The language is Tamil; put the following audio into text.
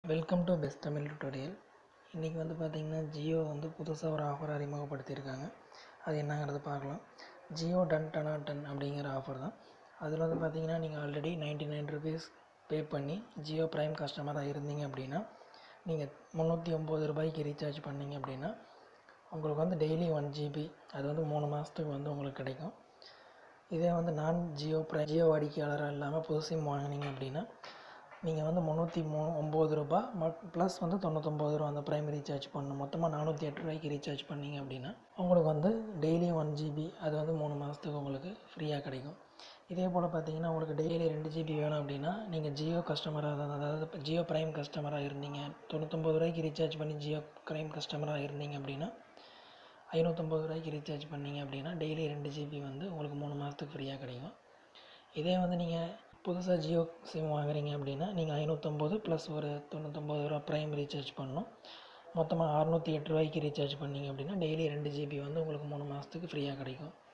welcome to best Tamil tutorial இன்றைக்கி வந்து பார்த்திங்கன்னா ஜியோ வந்து புதுசாக ஒரு ஆஃபர் அறிமுகப்படுத்தியிருக்காங்க அது என்னங்கிறத பார்க்கலாம் ஜியோ டன் டனா டன் அப்படிங்கிற ஆஃபர் தான் அதில் வந்து பார்த்திங்கன்னா நீங்கள் already ninety nine rupees pay பண்ணி ஜியோ ப்ரைம் கஸ்டமராக இருந்தீங்க அப்படின்னா நீங்கள் முந்நூற்றி ஒம்பது ரூபாய்க்கு ரீசார்ஜ் பண்ணீங்க அப்படின்னா உங்களுக்கு வந்து டெய்லி ஒன் ஜிபி அது வந்து மூணு மாதத்துக்கு வந்து உங்களுக்கு கிடைக்கும் இதே வந்து நான் ஜியோ ப்ரை ஜியோ வாடிக்கையாளராக இல்லாமல் புது சிம் வாங்கினீங்க அப்படின்னா நீங்கள் வந்து முந்நூற்றி மூ ஒம்பது ரூபா மட் ப்ளஸ் வந்து தொண்ணூத்தொம்பது ரூபா அந்த ப்ரைம் ரீசார்ஜ் பண்ணணும் மொத்தமாக நானூற்றி எட்டு ரூபாய்க்கு ரீசார்ஜ் பண்ணீங்க அப்படின்னா உங்களுக்கு வந்து டெய்லி ஒன் ஜிபி அது வந்து மூணு மாதத்துக்கு உங்களுக்கு ஃப்ரீயாக கிடைக்கும் இதே போல் பார்த்தீங்கன்னா உங்களுக்கு டெய்லி ரெண்டு ஜிபி வேணும் அப்படின்னா நீங்கள் ஜியோ கஸ்டமராக தான் அதாவது இப்போ ஜியோ ப்ரைம் கஸ்டமராக இருந்தீங்க தொண்ணூத்தொம்பது ரூபாய்க்கு ரீசார்ஜ் பண்ணி ஜியோ ப்ரைம் கஸ்டமராக இருந்தீங்க அப்படின்னா ஐநூற்றம்பது ரூபாய்க்கு ரீசார்ஜ் பண்ணீங்க அப்படின்னா டெய்லி ரெண்டு ஜிபி வந்து உங்களுக்கு மூணு மாதத்துக்கு ஃப்ரீயாக கிடைக்கும் இதே வந்து நீங்கள் புதுசாக ஜியோ சிம் வாங்குறீங்க அப்படின்னா நீங்கள் ஐநூற்றம்பது ப்ளஸ் ஒரு தொண்ணூத்தொம்பது ரூபா ப்ரைம் ரீசார்ஜ் பண்ணணும் மொத்தமாக அறநூற்றி எட்டு ரூபாய்க்கு ரீசார்ஜ் பண்ணீங்க அப்படின்னா டெய்லி ரெண்டு ஜிபி வந்து உங்களுக்கு மூணு மாதத்துக்கு ஃப்ரீயாக கிடைக்கும்